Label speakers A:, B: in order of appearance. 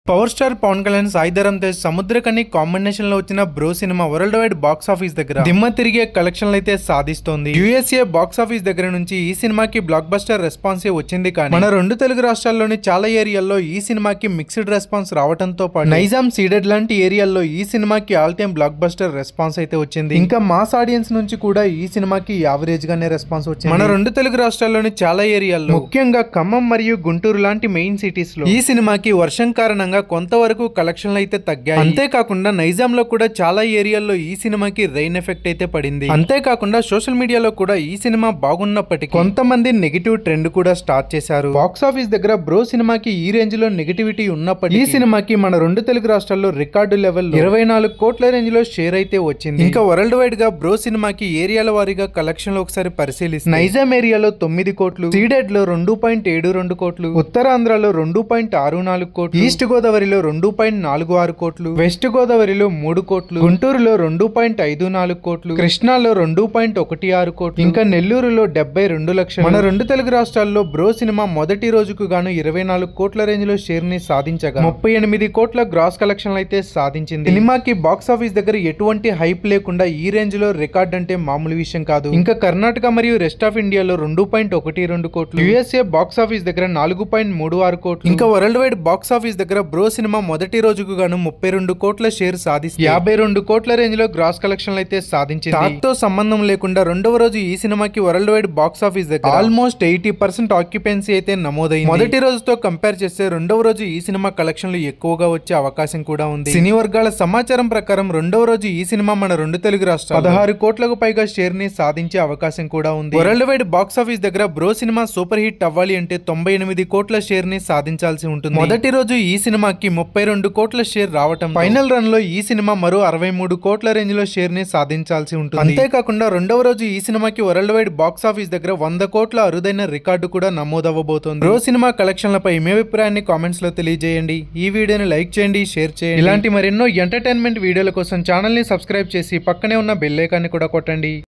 A: power star Pawan Kalyan Saidharam Tej Samuthirakani combination లో వచ్చిన Bro సినిమా వరల్డ్ వైడ్ బాక్స్ ఆఫీస్ దగ్గర దిమ్మ తిరిగే కలెక్షన్లు అయితే సాధిస్తోంది యుఎస్ఏ బాక్స్ ఆఫీస్ దగ్గర నుంచి ఈ సినిమాకి బ్లాక్ బస్టర్ రెస్పాన్స్ వచ్చింది కానీ మన రెండు తెలుగు రాష్ట్రాల్లోని చాలా ఏరియాల్లో ఈ సినిమాకి మిక్స్డ్ రెస్పాన్స్ రావడంతో పాటు నైజాం సీడెడ్ లాంటి ఏరియాల్లో ఈ సినిమాకి all time blockbuster response అయితే వచ్చింది ఇంకా మాస్ ఆడియన్స్ నుంచి కూడా ఈ సినిమాకి యావరేజ్ గానే రెస్పాన్స్ వచ్చింది మన రెండు తెలుగు రాష్ట్రాల్లోని చాలా ఏరియాల్లో ముఖ్యంగా ఖమ్మం మరియు గుంటూరు లాంటి మెయిన్ సిటీస్ లో ఈ సినిమాకి వర్షం కారణంగా కొంతవరకు కలెక్షన్లు అయితే తగ్గాయి అంతేకాకుండా నైజాం లో కూడా చాలా ఏరియాల్లో ఈ సినిమాకి రెయిన్ ఎఫెక్ట్ అయితే పడింది అంతేకాకుండా సోషల్ మీడియాలో కూడా ఈ సినిమా బాగున్నప్పటికీ కొంతమంది నెగిటివ్ ట్రెండ్ కూడా స్టార్ట్ చేశారు బాక్స్ ఆఫీస్ దగ్గర బ్రో సినిమాకి ఈ రేంజ్ లో నెగిటివిటీ ఉన్నప్పటికీ ఈ సినిమాకి మన రెండు తెలుగు రాష్ట్రాల్లో రికార్డు లెవెల్ ఇరవై నాలుగు కోట్ల రేంజ్ లో షేర్ అయితే వచ్చింది ఇంకా వరల్డ్ వైడ్ గా బ్రో సినిమాకి ఏరియాల వారీగా కలెక్షన్ లో ఒకసారి పరిశీలిస్తే నైజాం ఏరియాలో తొమ్మిది కోట్లు సీడెడ్ లో రెండు పాయింట్ ఏడు రెండు కోట్లు ఉత్తరాంధ్రలో రెండు పాయింట్ ఆరు నాలుగు కోట్లు ఈస్ట్ గోదావరిలో రెండు పాయింట్ నాలుగు ఆరు కోట్లు వెస్ట్ గోదావరిలో మూడు కోట్లు గుంటూరులో రెండు పాయింట్ ఐదు నాలుగు కోట్లు కృష్ణాలో రెండు పాయింట్ ఒకటి ఆరు కోట్లు ఇంకా నెల్లూరులో డెబ్బై రెండు లక్షలు మన రెండు తెలుగు రాష్ట్రాల్లో బ్రో సినిమా మొదటి రోజుకు గాను ఇరవై నాలుగు కోట్ల రేంజ్ లో షేర్ ని సాధించగా ముప్పై ఎనిమిది కోట్ల గ్రాస్ కలెక్షన్ అయితే సాధించింది సినిమాకి బాక్స్ ఆఫీస్ దగ్గర ఎటువంటి హైప్ లేకుండా ఈ రేంజ్ లో రికార్డ్ అంటే మామూలు విషయం కాదు ఇంకా కర్ణాటక మరియు రెస్ట్ ఆఫ్ ఇండియాలో రెండు పాయింట్ ఒకటి రెండు కోట్లు యుఎస్ఏ బాక్స్ ఆఫీస్ దగ్గర నాలుగు పాయింట్ మూడు ఆరు కోట్లు ఇంకా వరల్డ్ వైడ్ బాక్స్ ఆఫీస్ దగ్గర బ్రో సినిమా మొదటి రోజుకు గాను ముప్పై రెండు కోట్ల షేర్ సాధిస్తే యాభై రెండు కోట్ల రేంజ్ లో గ్రాస్ కలెక్షన్లు అయితే సాధించింది దాంతో సంబంధం లేకుండా రెండవ రోజు ఈ సినిమాకి వరల్డ్ వైడ్ బాక్స్ ఆఫీస్ దగ్గర ఆల్మోస్ట్ ఎయిటీ పర్సెంట్ ఆక్యుపెన్సీ అయితే నమోదైంది మొదటి రోజుతో కంపేర్ చేస్తే రెండవ రోజు ఈ సినిమా కలెక్షన్లు ఎక్కువగా వచ్చే అవకాశం కూడా ఉంది సినీ వర్గాల సమాచారం ప్రకారం రెండవ రోజు ఈ సినిమా మన రెండు తెలుగు రాష్ట్రాలు పదహారు కోట్లకు పైగా షేర్ ని సాధించే అవకాశం కూడా ఉంది వరల్డ్ వైడ్ బాక్స్ ఆఫీస్ దగ్గర బ్రో సినిమా సూపర్ హిట్ అవ్వాలి అంటే తొంభై ఎనిమిది కోట్ల షేర్ ని సాధించాల్సి ఉంటుంది మొదటి రోజు ఈ సినిమాకి ముప్పై రెండు కోట్ల షేర్ రావటం ఫైనల్ రన్ లో ఈ సినిమా మరో అరవై మూడు కోట్ల రేంజ్ లో షేర్ ని సాధించాల్సి ఉంటుంది అంతేకాకుండా రెండవ రోజు ఈ సినిమాకి వరల్డ్ వైడ్ బాక్స్ ఆఫీస్ దగ్గర వంద కోట్ల అరుదైన రికార్డు కూడా నమోదవ్వబోతోంది బ్రో సినిమా కలెక్షన్లపై మీ అభిప్రాయాన్ని కామెంట్స్ లో తెలియజేయండి ఈ వీడియోని లైక్ చేయండి షేర్ చేయండి ఇలాంటి మరెన్నో ఎంటర్టైన్మెంట్ వీడియోల కోసం ఛానల్ ని సబ్స్క్రైబ్ చేసి పక్కనే ఉన్న బెల్ ఐకాన్ని కూడా కొట్టండి